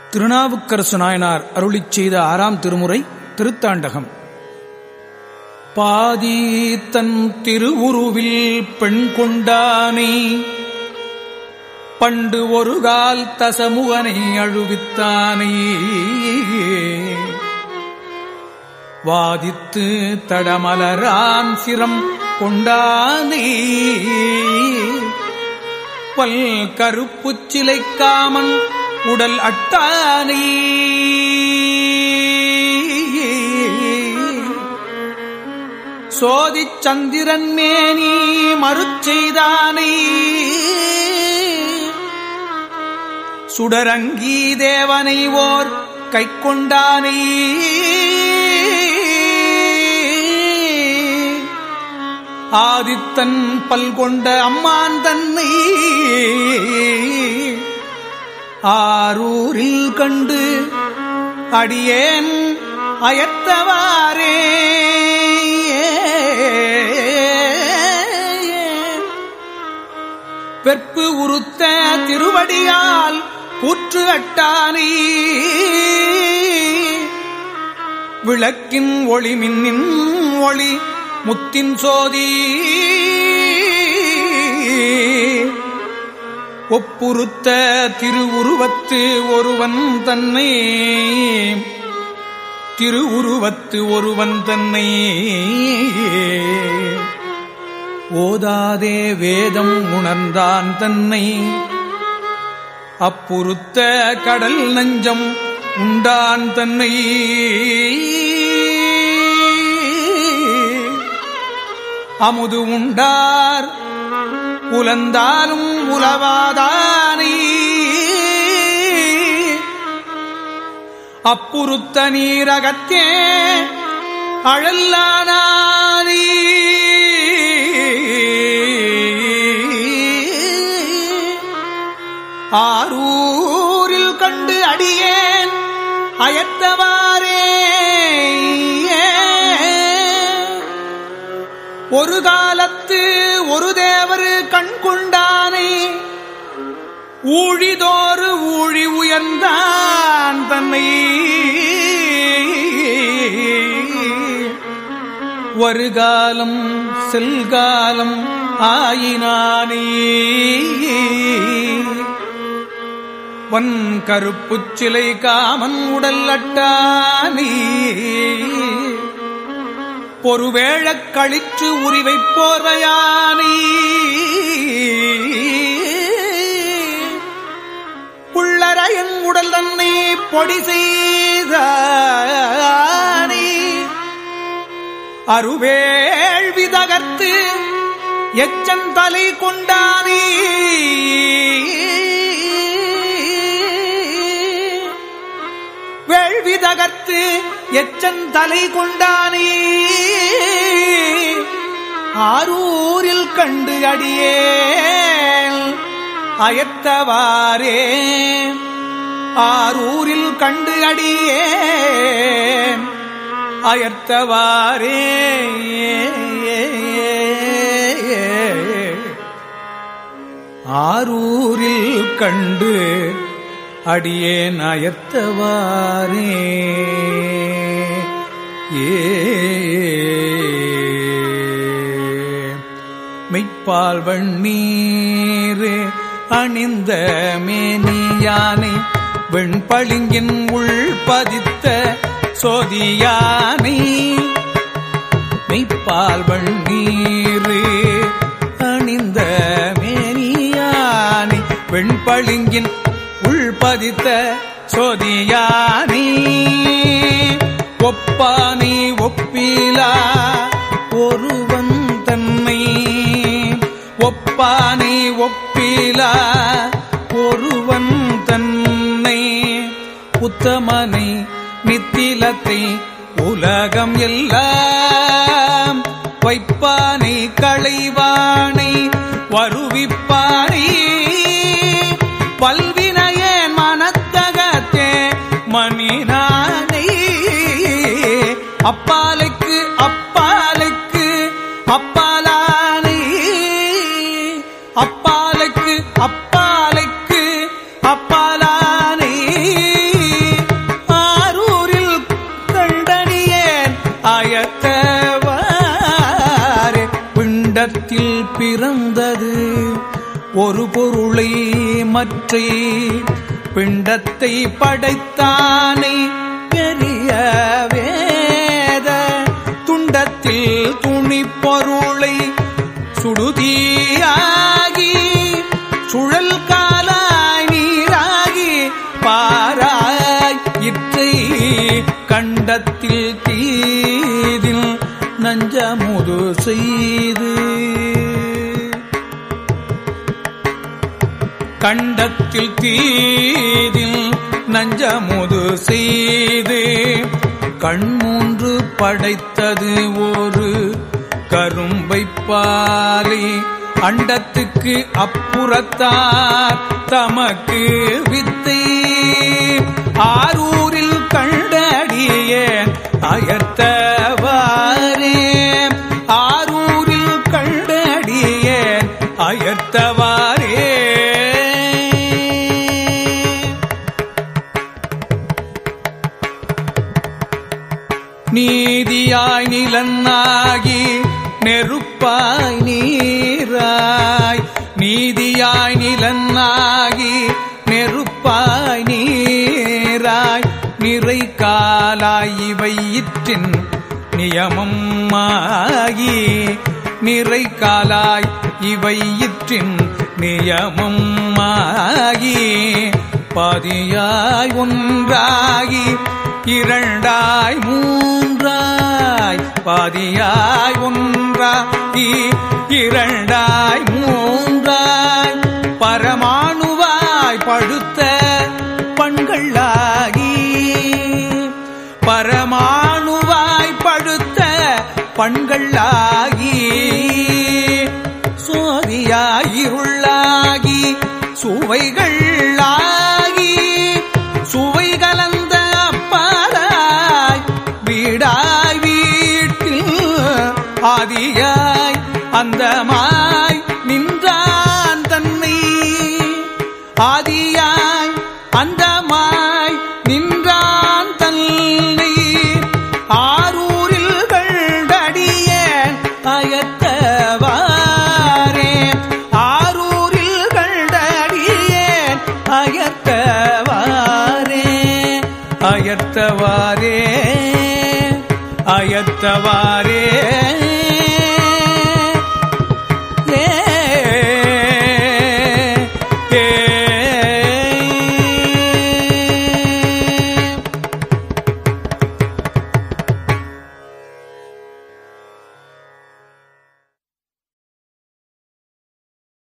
திருநாவுக்கரசு நாயனார் அருளிச் செய்த ஆறாம் திருமுறை திருத்தாண்டகம் பாதி தன் திருவுருவில் பெண் கொண்டானை பண்டு ஒரு கால் தசமுகனை அழுவித்தானை வாதித்து தடமலரான் சிரம் கொண்டானை பல் கருப்புச் சிலைக்காமன் உடல் அட்டானை சோதிச் சந்திரன் மேனி மறுச்செய்தானை சுடரங்கி தேவனை ஓர் கை கொண்டானை ஆதித்தன் பல்கொண்ட அம்மான் தன்னை ஆரூரில் கண்டு அடியேன் அயத்தவாரே வெற்பு உறுத்த திருவடியால் கூற்று அட்டானை விளக்கின் ஒளி மின்னின் ஒளி முத்தின் சோதி ஒப்புறுத்த திருவுருவத்து ஒருவன் தன்னை திருவுருவத்து ஒருவன் தன்னை ஓதாதே வேதம் உணர்ந்தான் தன்னை அப்புறுத்த கடல் நஞ்சம் உண்டான் தன்னை அமுது உண்டார் உலந்தாலும் உலவாதானை அப்புறுத்த நீரகத்தே அழல்லானானி ஆரூரில் கண்டு அடியேன் அயத்தவாரே ஒரு காலத்து ஒரு தேவரு கண் கொண்டானை ஊழிதோறு ஊழி உயர்ந்தான் தன்னை வருகாலம் செல்காலம் ஆயினானே வன் கருப்புச் சிலை காமன் உடல் அட்டானே பொறுவேழக் கழிற்று உரிவை போர்வையானே புள்ளரையன் உடல் தன்னை பொடி செய்தானே அருவேள்வி தகர்த்து எச்சன் தலை கொண்டானே வேள்வி தகர்த்து எச்சன் தலை கொண்டானே ஆரூரில் கண்டு அடியே அயத்தவாரே ஆரூரில் கண்டு அடியே அயர்த்தவாரே ஆரூரில் கண்டு அடியேன் அயர்த்தவாரே ஏ மெய்ப்பால் வண்ணீர் அணிந்த மேனியானை வெண்பளிங்கின் உள் பதித்த சோதியானை மெய்ப்பால் வண்ணீர் அணிந்த மேனியானை வெண்பளிங்கின் உள்பதித்த சோதியானி ஒப்பானி ஒப்பிலா ஒருவன் தன்னை ஒப்பானி ஒப்பிலா ஒருவன் தன்னை உத்தமனை நித்திலத்தை உலகம் எல்லாம் வைப்பானை களைவானை வருவிப்பானை பல்வினையேன் மனத்தகத்தே மணினானை அப்பாலைக்கு அப்பாலைக்கு அப்பாலானை அப்பாலைக்கு அப்பாலைக்கு அப்பாலானை பிறந்தது ஒரு பொருளை மற்றை பிண்டத்தை படைத்தானை பெரிய வேத துண்டத்தில் துணி பொருளை சுடுதியாகி சுழல் காலாய் நீராகி பாராய் இற்றை கண்டத்தில் தீதில் நஞ்சமுது செய்து கண்டத்தில் தீதில் நஞ்சமுது செய்து கண்மூன்று படைத்தது ஒரு கரும்பை பாலை அண்டத்துக்கு அப்புறத்தார் தமக்கு வித்தை ஆரூரில் கண்டடிய அயர்த்தவாரே ஆரூரில் கண்டடிய அயர்த்தவாரே நீதியாய் நிலன்னாகி நெருப்பாய் நீராய் நீதியாய் நிலன்னாகி நெருப்பாய் நீராய் நிறை காலாய் இவை இற்றின் நியமம் ஆகி நிறை காலாய் இவை இற்றின் நியமம் ஆகி பாதியாய் ஒன்றாகி இரண்டாய் மூன்றாய் பாதியாய் ஒன்றாகி இரண்டாய் மூன்றாய் பரமாணுவாய் படுத்த பண்களாகி பரமாணுவாய் படுத்த பண்களாகி சோதியாயிருள்ளாகி சுவைகளாகி சுவை கலந்த அப்பாலாய் வீடாய் வீட்டில் ஆதியாய் அந்தமாய் நின்றான் தன்னை ஆதியாய் அந்தமாய் நின்றான் தன்னை ஆரூரில் கண்டடிய அயத்தவாரே ஆரூரில் கண்டடிய அயத்தவாரே அயர்த்தவாரே அயர்த்தவாரே